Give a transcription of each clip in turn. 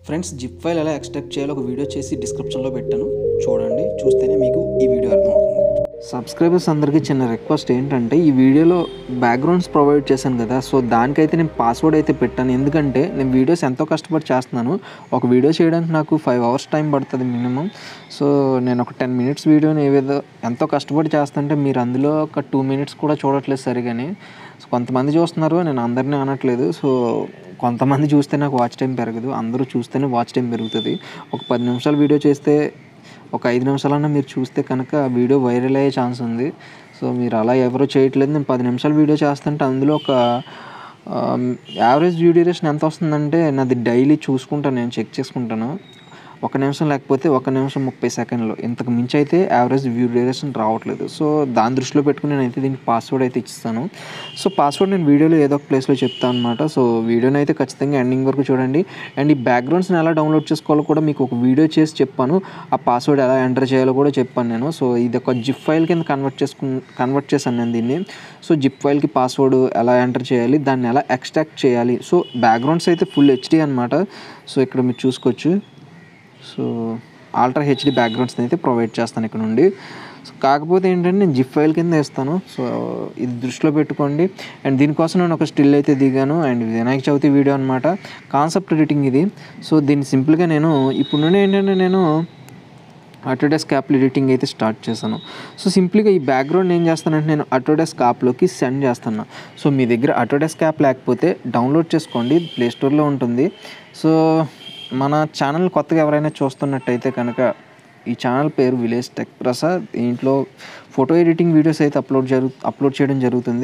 friends zip file ఎలా extract చేయాలో ఒక వీడియో చేసి డిస్క్రిప్షన్లో పెట్టాను చూడండి చూస్తేనే మీకు ఈ వీడియో అర్థమవుతుంది సబ్స్క్రైబర్స్ అందరికీ చిన్న రిక్వెస్ట్ ఏంటంటే ఈ వీడియోలో బ్యాక్గ్రౌండ్స్ ప్రొవైడ్ చేశాను కదా సో దానికైతే నేను పాస్వర్డ్ అయితే పెట్టాను ఎందుకంటే నేను వీడియోస్ ఎంతో కష్టపడి చేస్తున్నాను ఒక వీడియో చేయడానికి నాకు ఫైవ్ అవర్స్ టైం పడుతుంది మినిమం సో నేను ఒక టెన్ మినిట్స్ వీడియోని ఏవేదో ఎంతో కష్టపడి చేస్తుంటే మీరు అందులో ఒక టూ మినిట్స్ కూడా చూడట్లేదు సరిగాని సో కొంతమంది చూస్తున్నారు నేను అందరినీ అనట్లేదు సో కొంతమంది చూస్తే నాకు వాచ్ టైం పెరగదు అందరూ చూస్తేనే వాచ్ టైం పెరుగుతుంది ఒక పది నిమిషాలు వీడియో చేస్తే ఒక ఐదు నిమిషాలన్నా మీరు చూస్తే కనుక ఆ వీడియో వైరల్ అయ్యే ఛాన్స్ ఉంది సో మీరు అలా ఎవరో చేయట్లేదు నేను పది నిమిషాలు వీడియో చేస్తుంటే అందులో ఒక యావరేజ్ వ్యూ డ్యూరేషన్ ఎంత వస్తుందంటే నాది డైలీ చూసుకుంటాను నేను చెక్ చేసుకుంటాను ఒక నిమిషం లేకపోతే ఒక నిమిషం ముప్పై సెకండ్లు ఇంతకు మించి అయితే యావరేజ్ వ్యూ డ్యూరేషన్ రావట్లేదు సో దాని దృష్టిలో పెట్టుకుని నేనైతే దీనికి పాస్వర్డ్ అయితే ఇస్తాను సో పాస్వర్డ్ నేను వీడియోలో ఏదో ఒక ప్లేస్లో చెప్తాను అనమాట సో వీడియోని అయితే ఖచ్చితంగా ఎండింగ్ వరకు చూడండి అండ్ ఈ బ్యాక్గ్రౌండ్స్ని ఎలా డౌన్లోడ్ చేసుకోవాలో కూడా మీకు ఒక వీడియో చేసి చెప్పాను ఆ పాస్వర్డ్ ఎలా ఎంటర్ చేయాలో కూడా చెప్పాను నేను సో ఇది ఒక జిప్ ఫైల్ కింద కన్వర్ట్ చేసుకు కన్వర్ట్ చేశాను నేను దీన్ని సో జిప్ ఫైల్కి పాస్వర్డ్ ఎలా ఎంటర్ చేయాలి దాన్ని ఎలా ఎక్స్ట్రాక్ట్ చేయాలి సో బ్యాక్గ్రౌండ్స్ అయితే ఫుల్ హెచ్డి అనమాట సో ఇక్కడ మీరు చూసుకోవచ్చు సో ఆల్ట్రా హెచ్డి బ్యాక్గ్రౌండ్స్ అయితే ప్రొవైడ్ చేస్తాను ఇక్కడ నుండి సో కాకపోతే ఏంటంటే నేను జిప్ ఫైల్ కింద వేస్తాను సో ఇది దృష్టిలో పెట్టుకోండి అండ్ దీనికోసం నేను ఒక స్టిల్ అయితే దిగాను అండ్ వినాయక చవితి వీడియో అనమాట కాన్సెప్ట్ ఎడిటింగ్ ఇది సో దీన్ని సింపుల్గా నేను ఇప్పుడు నుండి ఏంటంటే నేను అటోడెస్క్ యాప్ ఎడిటింగ్ అయితే స్టార్ట్ చేశాను సో సింప్లీగా ఈ బ్యాక్గ్రౌండ్ ఏం చేస్తానంటే నేను అటోడెస్క్ యాప్లోకి సెండ్ చేస్తాను సో మీ దగ్గర అటోడెస్క్ యాప్ లేకపోతే డౌన్లోడ్ చేసుకోండి ప్లే స్టోర్లో ఉంటుంది సో మన ఛానల్ కొత్తగా ఎవరైనా చూస్తున్నట్టయితే కనుక ఈ ఛానల్ పేరు విలేజ్ టెక్ ప్రసాద్ దీంట్లో ఫోటో ఎడిటింగ్ వీడియోస్ అయితే అప్లోడ్ జరుగు అప్లోడ్ చేయడం జరుగుతుంది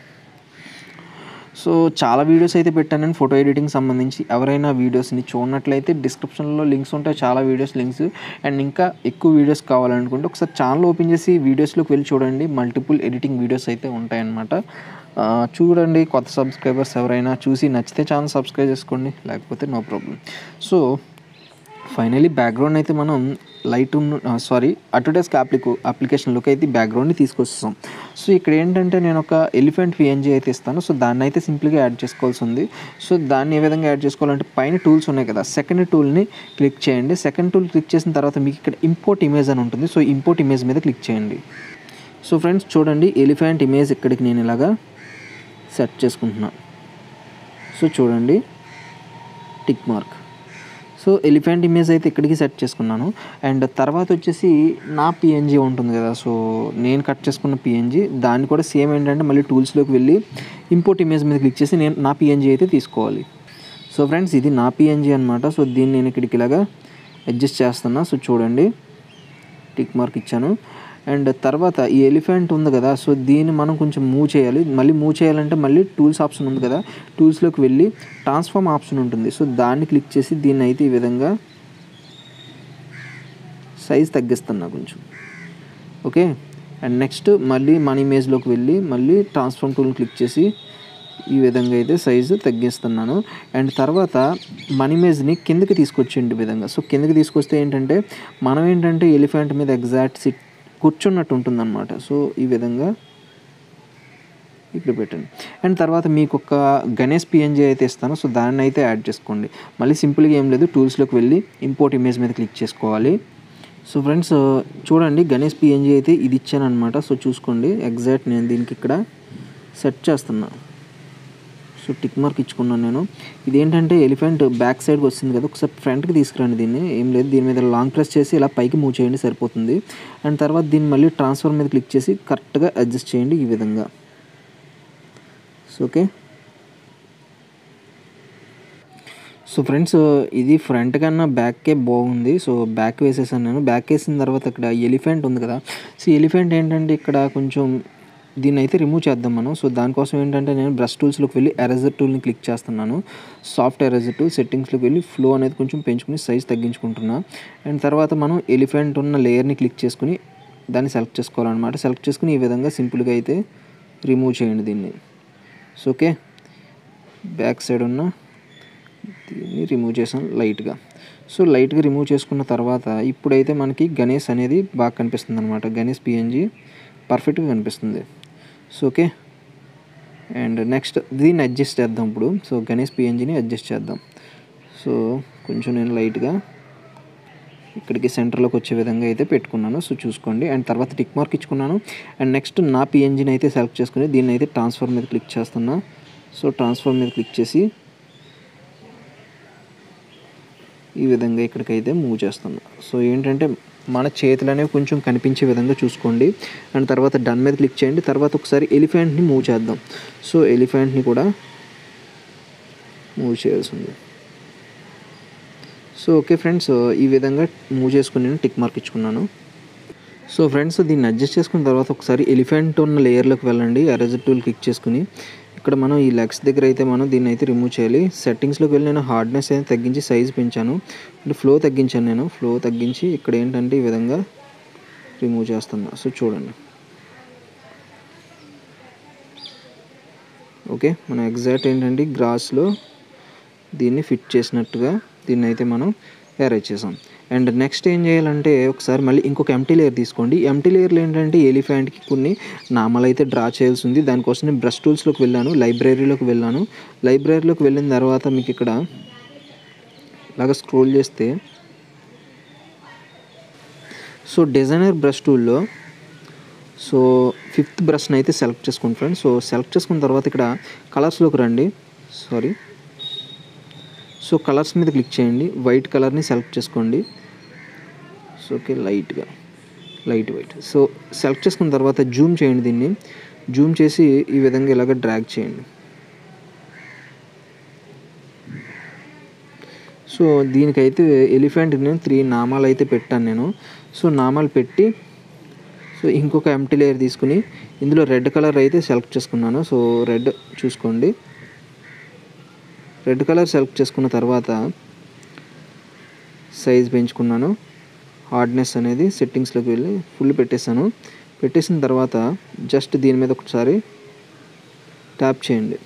సో చాలా వీడియోస్ అయితే పెట్టాను నేను ఫోటో ఎడిటింగ్ సంబంధించి ఎవరైనా వీడియోస్ని చూడనట్లయితే డిస్క్రిప్షన్లో లింక్స్ ఉంటాయి చాలా వీడియోస్ లింక్స్ అండ్ ఇంకా ఎక్కువ వీడియోస్ కావాలనుకుంటే ఒకసారి ఛానల్ ఓపెన్ చేసి వీడియోస్లోకి వెళ్ళి చూడండి మల్టిపుల్ ఎడిటింగ్ వీడియోస్ అయితే ఉంటాయన్నమాట ఆ, చూడండి కొత్త సబ్స్క్రైబర్స్ ఎవరైనా చూసి నచ్చితే ఛానల్ సబ్స్క్రైబ్ చేసుకోండి లేకపోతే no problem so finally background అయితే మనం లైట్ సారీ అటోడెస్క్ అప్లికో అప్లికేషన్లోకి అయితే బ్యాక్గ్రౌండ్ని తీసుకొస్తాం సో ఇక్కడ ఏంటంటే నేను ఒక ఎలిఫెంట్ పిఎన్జీ అయితే ఇస్తాను సో దాన్ని అయితే సింపుల్గా యాడ్ చేసుకోవాల్సి ఉంది సో దాన్ని ఏ విధంగా యాడ్ చేసుకోవాలంటే పైన టూల్స్ ఉన్నాయి కదా సెకండ్ టూల్ని క్లిక్ చేయండి సెకండ్ టూల్ క్లిక్ చేసిన తర్వాత మీకు ఇక్కడ ఇంపోర్ట్ ఇమేజ్ అని ఉంటుంది సో ఇంపోర్ట్ ఇమేజ్ మీద క్లిక్ చేయండి సో ఫ్రెండ్స్ చూడండి ఎలిఫెంట్ ఇమేజ్ ఇక్కడికి నేను ఇలాగా సెట్ చేసుకుంటున్నా సో చూడండి tick mark so elephant image అయితే ఇక్కడికి సెట్ చేసుకున్నాను అండ్ తర్వాత వచ్చేసి నా పిఎన్జీ ఉంటుంది కదా సో నేను కట్ చేసుకున్న పిఎన్జీ దాన్ని కూడా సేమ్ ఏంటంటే మళ్ళీ టూల్స్లోకి వెళ్ళి ఇంపోర్ట్ ఇమేజ్ మీద క్లిక్ చేసి నేను నా పిఎన్జీ అయితే తీసుకోవాలి సో ఫ్రెండ్స్ ఇది నా పిఎన్జీ అనమాట సో దీన్ని నేను ఇక్కడికి ఇలాగా అడ్జస్ట్ చేస్తున్నా సో చూడండి టిక్ మార్క్ ఇచ్చాను అండ్ తర్వాత ఈ ఎలిఫెంట్ ఉంది కదా సో దీన్ని మనం కొంచెం మూవ్ చేయాలి మళ్ళీ మూవ్ చేయాలంటే మళ్ళీ టూల్స్ ఆప్షన్ ఉంది కదా టూల్స్లోకి వెళ్ళి ట్రాన్స్ఫార్మ్ ఆప్షన్ ఉంటుంది సో దాన్ని క్లిక్ చేసి దీన్ని అయితే ఈ విధంగా సైజ్ తగ్గిస్తున్నా కొంచెం ఓకే అండ్ నెక్స్ట్ మళ్ళీ మన ఇమేజ్లోకి వెళ్ళి మళ్ళీ ట్రాన్స్ఫార్మ్ టూల్ని క్లిక్ చేసి ఈ విధంగా అయితే సైజు తగ్గిస్తున్నాను అండ్ తర్వాత మన ఇమేజ్ని కిందకి తీసుకొచ్చేయండి ఈ విధంగా సో కిందకి తీసుకొస్తే ఏంటంటే మనం ఏంటంటే ఎలిఫెంట్ మీద ఎగ్జాక్ట్ సిట్ కూర్చున్నట్టు ఉంటుందన్నమాట సో ఈ విధంగా ఇక్కడ పెట్టండి అండ్ తర్వాత మీకు ఒక గణేష్ పిఎన్జీ అయితే ఇస్తాను సో దాన్ని అయితే యాడ్ చేసుకోండి మళ్ళీ సింపుల్గా ఏం లేదు టూల్స్లోకి వెళ్ళి ఇంపోర్ట్ ఇమేజ్ మీద క్లిక్ చేసుకోవాలి సో ఫ్రెండ్స్ చూడండి గణేష్ పిఎన్జీ అయితే ఇది ఇచ్చాను అనమాట సో చూసుకోండి ఎగ్జాక్ట్ నేను దీనికి ఇక్కడ సెట్ చేస్తున్నా సో టిక్ మార్క్ ఇచ్చుకున్నాను నేను ఇదేంటంటే ఎలిఫెంట్ బ్యాక్ సైడ్కి వస్తుంది కదా ఒకసారి ఫ్రంట్కి తీసుకురండి దీన్ని ఏం లేదు దీని మీద లాంగ్ ప్రెస్ చేసి ఇలా పైకి మూవ్ చేయండి సరిపోతుంది అండ్ తర్వాత దీన్ని మళ్ళీ ట్రాన్స్ఫర్ మీద క్లిక్ చేసి కరెక్ట్గా అడ్జస్ట్ చేయండి ఈ విధంగా సో ఓకే సో ఫ్రెండ్స్ ఇది ఫ్రంట్ కన్నా బ్యాక్కే బాగుంది సో బ్యాక్ వేసేసాను నేను బ్యాక్ వేసిన తర్వాత ఇక్కడ ఎలిఫెంట్ ఉంది కదా సో ఎలిఫెంట్ ఏంటంటే ఇక్కడ కొంచెం దీన్ని అయితే రిమూవ్ చేద్దాం మనం సో దానికోసం ఏంటంటే నేను బ్రష్ టూల్స్లోకి వెళ్ళి ఎరేజర్ టూల్ని క్లిక్ చేస్తున్నాను సాఫ్ట్ ఎరేజర్ టూల్ సెట్టింగ్స్లోకి వెళ్ళి ఫ్లో అనేది కొంచెం పెంచుకుని సైజ్ తగ్గించుకుంటున్నా అండ్ తర్వాత మనం ఎలిఫెంట్ ఉన్న లేయర్ని క్లిక్ చేసుకుని దాన్ని సెలెక్ట్ చేసుకోవాలన్నమాట సెలెక్ట్ చేసుకుని ఈ విధంగా సింపుల్గా అయితే రిమూవ్ చేయండి దీన్ని సో ఓకే బ్యాక్ సైడ్ ఉన్న దీన్ని రిమూవ్ చేసాం లైట్గా సో లైట్గా రిమూవ్ చేసుకున్న తర్వాత ఇప్పుడైతే మనకి గణేష్ అనేది బాగా కనిపిస్తుంది అనమాట గణేష్ పిఎన్జీ పర్ఫెక్ట్గా కనిపిస్తుంది సో ఓకే అండ్ నెక్స్ట్ దీన్ని అడ్జస్ట్ చేద్దాం ఇప్పుడు సో గణేష్ పిఎన్జీని అడ్జస్ట్ చేద్దాం సో కొంచెం నేను లైట్గా ఇక్కడికి సెంటర్లోకి వచ్చే విధంగా అయితే పెట్టుకున్నాను సో చూసుకోండి అండ్ తర్వాత టిక్ మార్క్ ఇచ్చుకున్నాను అండ్ నెక్స్ట్ నా పిఎన్జిని అయితే సెలెక్ట్ చేసుకుని దీన్ని అయితే ట్రాన్స్ఫర్ మీద క్లిక్ చేస్తున్నా సో ట్రాన్స్ఫర్ మీద క్లిక్ చేసి ఈ విధంగా ఇక్కడికైతే మూవ్ చేస్తున్నా సో ఏంటంటే మన చేతులు అనేవి కొంచెం కనిపించే విధంగా చూసుకోండి అండ్ తర్వాత డన్ మీద క్లిక్ చేయండి తర్వాత ఒకసారి ఎలిఫెంట్ని మూవ్ చేద్దాం సో ఎలిఫెంట్ని కూడా మూవ్ చేయాల్సి ఉంది సో ఓకే ఫ్రెండ్స్ ఈ విధంగా మూవ్ చేసుకుని నేను టిక్ మార్క్ ఇచ్చుకున్నాను సో ఫ్రెండ్స్ దీన్ని అడ్జస్ట్ చేసుకున్న తర్వాత ఒకసారి ఎలిఫెంట్ ఉన్న లేయర్లోకి వెళ్ళండి ఎరేజర్ టూల్ క్లిక్ చేసుకుని ఇక్కడ మనం ఈ లెగ్స్ దగ్గర అయితే మనం దీన్ని అయితే రిమూవ్ చేయాలి సెట్టింగ్స్లోకి వెళ్ళి నేను హార్డ్నెస్ అయితే తగ్గించి సైజ్ పెంచాను అంటే ఫ్లో తగ్గించాను నేను ఫ్లో తగ్గించి ఇక్కడ ఏంటంటే ఈ విధంగా రిమూవ్ చేస్తున్నా సో చూడండి ఓకే మనం ఎగ్జాక్ట్ ఏంటంటే గ్రాస్లో దీన్ని ఫిట్ చేసినట్టుగా దీన్ని అయితే మనం అరేంజ్ చేసాం అండ్ నెక్స్ట్ ఏం చేయాలంటే ఒకసారి మళ్ళీ ఇంకొక ఎంటీ లేయర్ తీసుకోండి ఎంటీ లేయర్లు ఏంటంటే ఎలిఫెంట్కి కొన్ని నామాలు అయితే డ్రా చేయాల్సి ఉంది దానికోసం నేను బ్రష్ టూల్స్లోకి వెళ్ళాను లైబ్రరీలోకి వెళ్ళాను లైబ్రరీలోకి వెళ్ళిన తర్వాత మీకు ఇక్కడ ఇలాగ స్క్రోల్ చేస్తే సో డిజైనర్ బ్రష్ టూల్లో సో ఫిఫ్త్ బ్రష్ని అయితే సెలెక్ట్ చేసుకోండి ఫ్రెండ్స్ సో సెలెక్ట్ చేసుకున్న తర్వాత ఇక్కడ కలర్స్లోకి రండి సారీ సో కలర్స్ మీద క్లిక్ చేయండి వైట్ కలర్ని సెలెక్ట్ చేసుకోండి సో ఓకే లైట్గా లైట్ వైట్ సో సెలెక్ట్ చేసుకున్న తర్వాత జూమ్ చేయండి దీన్ని జూమ్ చేసి ఈ విధంగా ఇలాగ డ్రాగ్ చేయండి సో దీనికైతే ఎలిఫెంట్ నేను త్రీ నామాలు అయితే పెట్టాను నేను సో నామాలు పెట్టి సో ఇంకొక ఎంటీ లేయర్ తీసుకుని ఇందులో రెడ్ కలర్ అయితే సెలెక్ట్ చేసుకున్నాను సో రెడ్ చూసుకోండి రెడ్ కలర్ సెలెక్ట్ చేసుకున్న తర్వాత సైజ్ పెంచుకున్నాను హార్డ్నెస్ అనేది సెట్టింగ్స్లోకి వెళ్ళి ఫుల్ పెట్టేశాను పెట్టేసిన తర్వాత జస్ట్ దీని మీద ఒకసారి ట్యాప్ చేయండి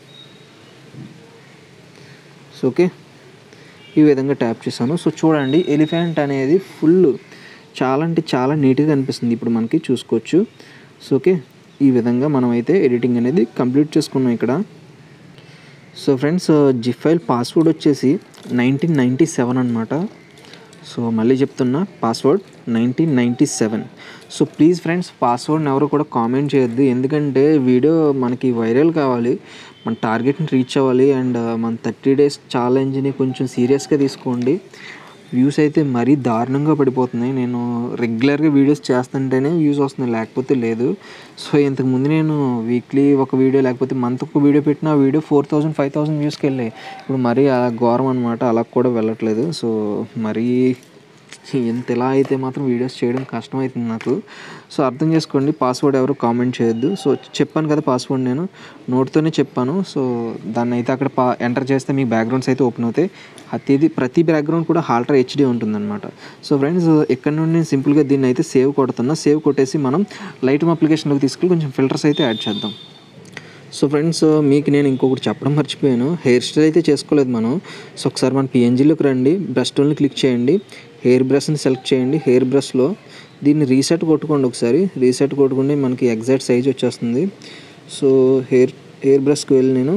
సో ఓకే ఈ విధంగా ట్యాప్ చేశాను సో చూడండి ఎలిఫెంట్ అనేది ఫుల్ చాలా అంటే చాలా నీట్గా కనిపిస్తుంది ఇప్పుడు మనకి చూసుకోవచ్చు సో ఓకే ఈ విధంగా మనం అయితే ఎడిటింగ్ అనేది కంప్లీట్ చేసుకున్నాం ఇక్కడ so friends zip file password వచ్చేసి నైన్టీన్ నైంటీ సెవెన్ అనమాట సో మళ్ళీ చెప్తున్నా password nineteen ninety seven so please friends పాస్వర్డ్ని ఎవరు కూడా కామెంట్ చేయొద్దు ఎందుకంటే వీడియో మనకి వైరల్ కావాలి మన టార్గెట్ని రీచ్ అవ్వాలి అండ్ మన థర్టీ డేస్ ఛాలెంజ్ని కొంచెం సీరియస్గా తీసుకోండి వ్యూస్ అయితే మరీ దారుణంగా పడిపోతున్నాయి నేను రెగ్యులర్గా వీడియోస్ చేస్తుంటేనే వ్యూస్ వస్తున్నాయి లేకపోతే లేదు సో ఇంతకుముందు నేను వీక్లీ ఒక వీడియో లేకపోతే మంత్ ఒక వీడియో పెట్టిన ఆ video four thousand five thousand వ్యూస్కి వెళ్ళాయి ఇప్పుడు మరీ అలా ఘోరం అనమాట అలా కూడా వెళ్ళట్లేదు సో మరీ ఎంత ఎలా అయితే మాత్రం వీడియోస్ చేయడం కష్టమవుతుంది నాకు సో అర్థం చేసుకోండి పాస్వర్డ్ ఎవరు కామెంట్ చేయొద్దు సో చెప్పాను కదా పాస్వర్డ్ నేను నోట్తోనే చెప్పాను సో దాన్ని అయితే అక్కడ పా ఎంటర్ చేస్తే మీ బ్యాక్గ్రౌండ్స్ అయితే ఓపెన్ అవుతాయి ప్రతిది ప్రతి బ్యాక్గ్రౌండ్ కూడా హాల్టర్ హెచ్డి ఉంటుందన్నమాట సో ఫ్రెండ్స్ ఇక్కడ నుండి నేను సింపుల్గా దీన్ని అయితే సేవ్ కొడుతున్నా సేవ్ కొట్టేసి మనం లైట్ అప్లికేషన్లోకి తీసుకెళ్ళి కొంచెం ఫిల్టర్స్ అయితే యాడ్ చేద్దాం సో ఫ్రెండ్స్ మీకు నేను ఇంకొకటి చెప్పడం మర్చిపోయాను హెయిర్ స్టైల్ అయితే చేసుకోలేదు మనం సో ఒకసారి మన పిఎన్జీలోకి రండి బ్రష్ టూల్ని క్లిక్ చేయండి హెయిర్ బ్రష్ని సెలెక్ట్ చేయండి హెయిర్ బ్రష్లో దీన్ని రీసెట్ కొట్టుకోండి ఒకసారి రీసెట్ కొట్టుకుంటే మనకి ఎగ్జాక్ట్ సైజ్ వచ్చేస్తుంది సో హెయిర్ హెయిర్ బ్రష్కి వెళ్ళి నేను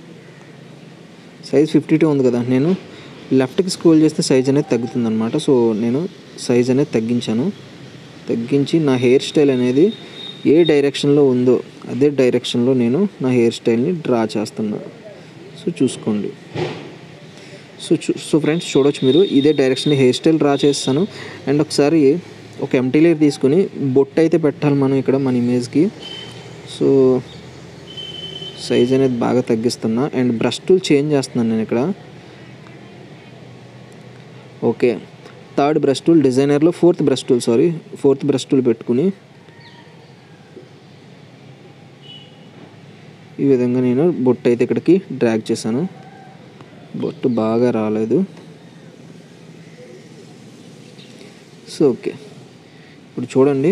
సైజ్ ఫిఫ్టీ టూ ఉంది కదా నేను లెఫ్ట్కి స్క్రోల్ చేస్తే సైజ్ అనేది తగ్గుతుంది అనమాట సో నేను సైజ్ అనేది తగ్గించాను తగ్గించి నా హెయిర్ స్టైల్ అనేది ఏ డైరెక్షన్లో ఉందో అదే డైరెక్షన్లో నేను నా హెయిర్ స్టైల్ని డ్రా చేస్తున్నా సో చూసుకోండి సో చూ సో ఫ్రెండ్స్ చూడొచ్చు మీరు ఇదే డైరెక్షన్ హెయిర్ స్టైల్ డ్రా చేస్తాను అండ్ ఒకసారి ఒక ఎంటీ లేయర్ తీసుకొని బొట్టు అయితే పెట్టాలి మనం ఇక్కడ మన ఇమేజ్కి సో సైజ్ అనేది బాగా తగ్గిస్తున్నా అండ్ బ్రష్ టూల్ చేంజ్ చేస్తున్నాను నేను ఇక్కడ ఓకే థర్డ్ బ్రష్ టూల్ డిజైనర్లో fourth brush tool sorry fourth brush tool పెట్టుకుని ఈ విధంగా నేను బొట్టు అయితే ఇక్కడికి డ్రాగ్ చేశాను బొట్టు బాగా రాలేదు సో ఓకే ఇప్పుడు చూడండి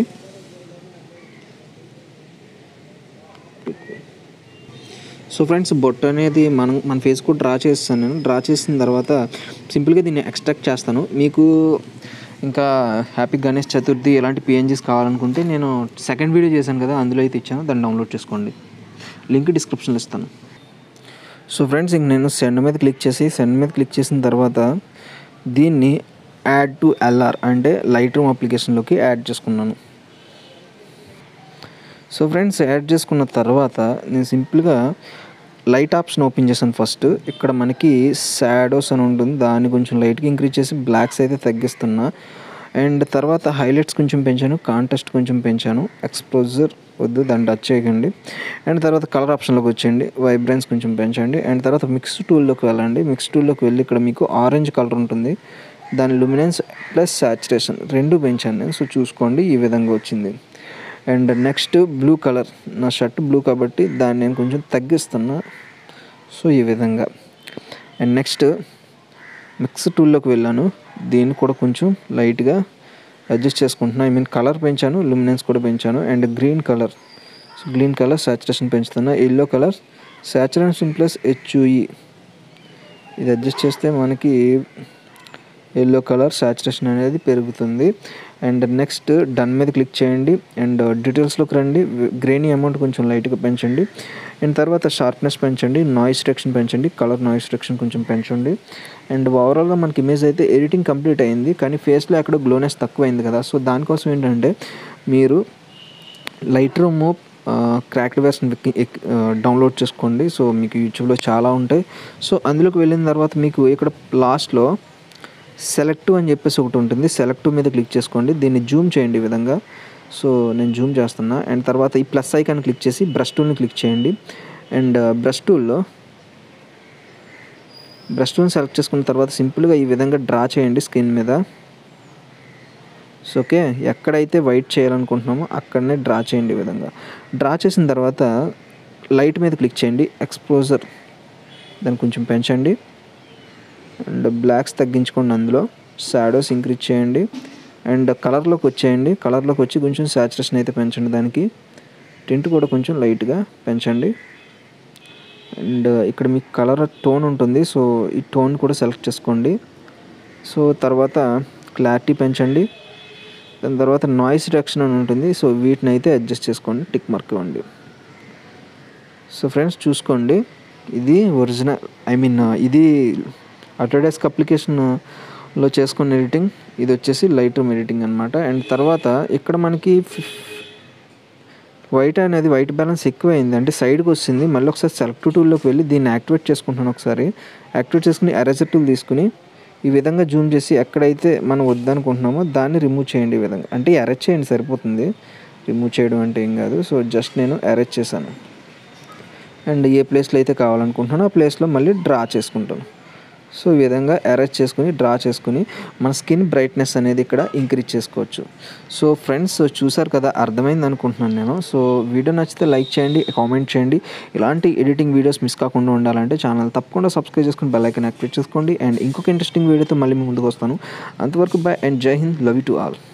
సో ఫ్రెండ్స్ బొట్టు అనేది మనం మన ఫేస్ కూడా డ్రా చేస్తాను నేను డ్రా చేసిన తర్వాత సింపుల్గా దీన్ని ఎక్స్ట్రాక్ట్ చేస్తాను మీకు ఇంకా హ్యాపీ గణేష్ చతుర్థి ఎలాంటి పిఎన్జీస్ కావాలనుకుంటే నేను సెకండ్ వీడియో చేశాను కదా అందులో అయితే ఇచ్చాను దాన్ని డౌన్లోడ్ చేసుకోండి లింక్ డిస్క్రిప్షన్లో ఇస్తాను సో ఫ్రెండ్స్ ఇంక నేను సెండ్ మీద క్లిక్ చేసి సెండ్ మీద క్లిక్ చేసిన తర్వాత దీన్ని యాడ్ టు ఎల్ఆర్ అంటే లైట్ రూమ్ అప్లికేషన్లోకి యాడ్ చేసుకున్నాను సో ఫ్రెండ్స్ యాడ్ చేసుకున్న తర్వాత నేను సింపుల్గా లైట్ ఆప్షన్ ఓపెన్ చేశాను ఫస్ట్ ఇక్కడ మనకి షాడోస్ అని ఉంటుంది దాన్ని కొంచెం లైట్గా ఇంక్రీజ్ చేసి బ్లాక్స్ అయితే తగ్గిస్తున్నా అండ్ తర్వాత హైలైట్స్ కొంచెం పెంచాను కాంటెస్ట్ కొంచెం పెంచాను ఎక్స్పోజర్ వద్దు దాన్ని టచ్ చేయకండి అండ్ తర్వాత కలర్ ఆప్షన్లోకి వచ్చేయండి వైబ్రెన్స్ కొంచెం పెంచండి అండ్ తర్వాత మిక్స్ టూల్లోకి వెళ్ళండి మిక్స్ టూల్లోకి వెళ్ళి ఇక్కడ మీకు ఆరెంజ్ కలర్ ఉంటుంది దాని లుమినెన్స్ ప్లస్ సాచురేషన్ రెండు పెంచాను నేను సో చూసుకోండి ఈ విధంగా వచ్చింది అండ్ నెక్స్ట్ బ్లూ కలర్ నా షర్ట్ బ్లూ కాబట్టి దాన్ని నేను కొంచెం తగ్గిస్తున్నా సో ఈ విధంగా అండ్ నెక్స్ట్ మిక్స్ టూల్లోకి వెళ్ళాను దీన్ని కూడా కొంచెం లైట్గా అడ్జస్ట్ చేసుకుంటున్నా ఐ మీన్ కలర్ పెంచాను లుమినెన్స్ కూడా పెంచాను and green colour so green colour saturation పెంచుతున్నా yellow colour saturation plus HUE ఇది అడ్జస్ట్ చేస్తే మనకి ఎల్లో కలర్ సాచురేషన్ అనేది పెరుగుతుంది అండ్ నెక్స్ట్ డన్ మీద క్లిక్ చేయండి అండ్ డీటెయిల్స్లోకి రండి గ్రేనీ అమౌంట్ కొంచెం లైట్గా పెంచండి అండ్ తర్వాత షార్ప్నెస్ పెంచండి నాయిస్ రిడక్షన్ పెంచండి కలర్ నాయిస్ రిడక్షన్ కొంచెం పెంచండి అండ్ ఓవరాల్గా మనకి ఇమేజ్ అయితే ఎడిటింగ్ కంప్లీట్ అయింది కానీ ఫేస్లో ఎక్కడ గ్లోనెస్ తక్కువైంది కదా సో దానికోసం ఏంటంటే మీరు Lightroom cracked version download చేసుకోండి సో మీకు యూట్యూబ్లో చాలా ఉంటాయి సో అందులోకి వెళ్ళిన తర్వాత మీకు ఇక్కడ లాస్ట్లో సెలెక్ట్ అని చెప్పేసి ఒకటి ఉంటుంది సెలెక్ట్ మీద క్లిక్ చేసుకోండి దీన్ని జూమ్ చేయండి ఈ విధంగా సో నేను జూమ్ చేస్తున్నా అండ్ తర్వాత ఈ ప్లస్ ఐకాన్ క్లిక్ చేసి బ్రష్ టూల్ని క్లిక్ చేయండి అండ్ బ్రష్ టూల్లో బ్రష్ టూల్ని సెలెక్ట్ చేసుకున్న తర్వాత సింపుల్గా ఈ విధంగా డ్రా చేయండి స్క్రీన్ మీద సో ఓకే ఎక్కడైతే వైట్ చేయాలనుకుంటున్నామో అక్కడనే డ్రా చేయండి ఈ విధంగా డ్రా చేసిన తర్వాత లైట్ మీద క్లిక్ చేయండి ఎక్స్పోజర్ దాన్ని కొంచెం పెంచండి అండ్ బ్లాక్స్ తగ్గించుకోండి అందులో షాడోస్ ఇంక్రీజ్ చేయండి అండ్ కలర్లోకి వచ్చేయండి కలర్లోకి వచ్చి కొంచెం సాచురేషన్ అయితే పెంచండి దానికి టింట్ కూడా కొంచెం లైట్గా పెంచండి అండ్ ఇక్కడ మీకు కలర్ టోన్ ఉంటుంది సో ఈ టోన్ కూడా సెలెక్ట్ చేసుకోండి సో తర్వాత క్లారిటీ పెంచండి దాని తర్వాత నాయిస్ రిడక్షన్ అని ఉంటుంది సో వీటిని అయితే అడ్జస్ట్ చేసుకోండి టిక్ మార్క్ ఇవ్వండి సో ఫ్రెండ్స్ చూసుకోండి ఇది ఒరిజినల్ ఐ మీన్ ఇది అటోడెస్క్ అప్లికేషన్లో చేసుకున్న ఎడిటింగ్ ఇది వచ్చేసి లైట్ రూమ్ ఎడిటింగ్ అనమాట అండ్ తర్వాత ఇక్కడ మనకి వైట్ అనేది వైట్ బ్యాలెన్స్ ఎక్కువైంది అంటే సైడ్కి వచ్చింది మళ్ళీ ఒకసారి సెలెక్ట్ టూల్లోకి వెళ్ళి దీన్ని యాక్టివేట్ చేసుకుంటున్నాను ఒకసారి యాక్టివేట్ చేసుకుని ఎరేజర్ టూల్ తీసుకుని ఈ విధంగా జూమ్ చేసి ఎక్కడైతే మనం వద్దనుకుంటున్నామో దాన్ని రిమూవ్ చేయండి ఈ విధంగా అంటే అరెస్ట్ చేయండి సరిపోతుంది రిమూవ్ చేయడం అంటే ఏం కాదు సో జస్ట్ నేను అరెస్ట్ చేశాను అండ్ ఏ ప్లేస్లో అయితే కావాలనుకుంటున్నానో ఆ ప్లేస్లో మళ్ళీ డ్రా చేసుకుంటాను సో ఈ విధంగా అరెస్ట్ చేసుకుని డ్రా చేసుకుని మన స్కిన్ బ్రైట్నెస్ అనేది ఇక్కడ ఇంక్రీజ్ చేసుకోవచ్చు సో ఫ్రెండ్స్ చూసారు కదా అర్థమైంది అనుకుంటున్నాను నేను సో వీడియో నచ్చితే లైక్ చేయండి కామెంట్ చేయండి ఇలాంటి ఎడిటింగ్ వీడియోస్ మిస్ కాకుండా ఉండాలంటే ఛానల్ తప్పకుండా సబ్స్క్రైబ్ చేసుకుని బెల్ ఐకన్ యాక్టివేట్ చేసుకోండి అండ్ ఇంకొక ఇంట్రెస్టింగ్ వీడియోతో మళ్ళీ మీ ముందుకు వస్తాను అంతవరకు బై అండ్ జై హింద్ లవ్ యూ టు ఆల్